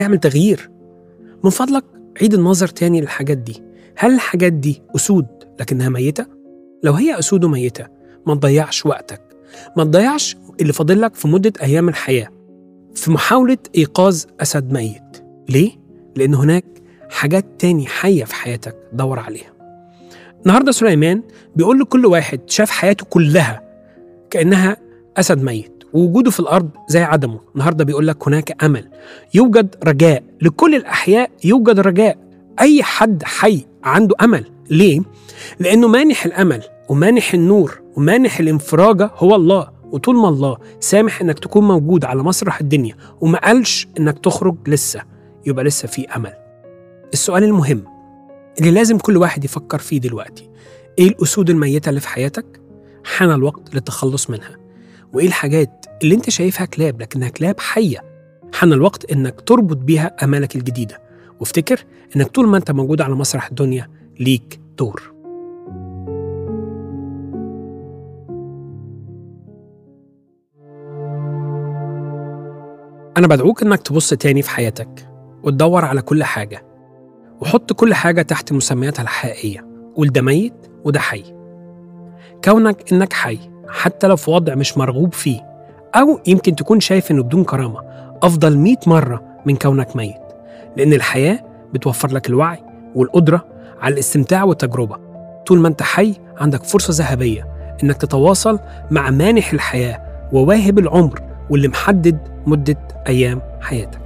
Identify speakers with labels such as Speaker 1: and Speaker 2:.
Speaker 1: يعمل تغيير من فضلك عيد النظر تاني للحاجات دي هل الحاجات دي أسود لكنها ميتة؟ لو هي أسود وميتة ما تضيعش وقتك ما تضيعش اللي فاضل لك في مدة أيام الحياة في محاولة إيقاظ أسد ميت ليه؟ لأن هناك حاجات تاني حية في حياتك دور عليها النهاردة سليمان بيقول لكل واحد شاف حياته كلها كأنها أسد ميت ووجوده في الأرض زي عدمه النهاردة بيقول لك هناك أمل يوجد رجاء لكل الأحياء يوجد رجاء أي حد حي عنده أمل ليه؟ لأنه مانح الأمل ومانح النور ومانح الانفراجة هو الله وطول ما الله سامح انك تكون موجود على مسرح الدنيا وما قالش انك تخرج لسه يبقى لسه في امل السؤال المهم اللي لازم كل واحد يفكر فيه دلوقتي ايه الاسود الميته اللي في حياتك حان الوقت للتخلص منها وايه الحاجات اللي انت شايفها كلاب لكنها كلاب حيه حان الوقت انك تربط بيها امالك الجديده وافتكر انك طول ما انت موجود على مسرح الدنيا ليك دور أنا بدعوك إنك تبص تاني في حياتك وتدور على كل حاجة وحط كل حاجة تحت مسمياتها الحقيقية قول ده ميت وده حي كونك إنك حي حتى لو في وضع مش مرغوب فيه أو يمكن تكون شايف إنه بدون كرامة أفضل مئة مرة من كونك ميت لأن الحياة بتوفر لك الوعي والقدرة على الاستمتاع والتجربة طول ما أنت حي عندك فرصة ذهبية إنك تتواصل مع مانح الحياة وواهب العمر واللي محدد مدة أيام حياتك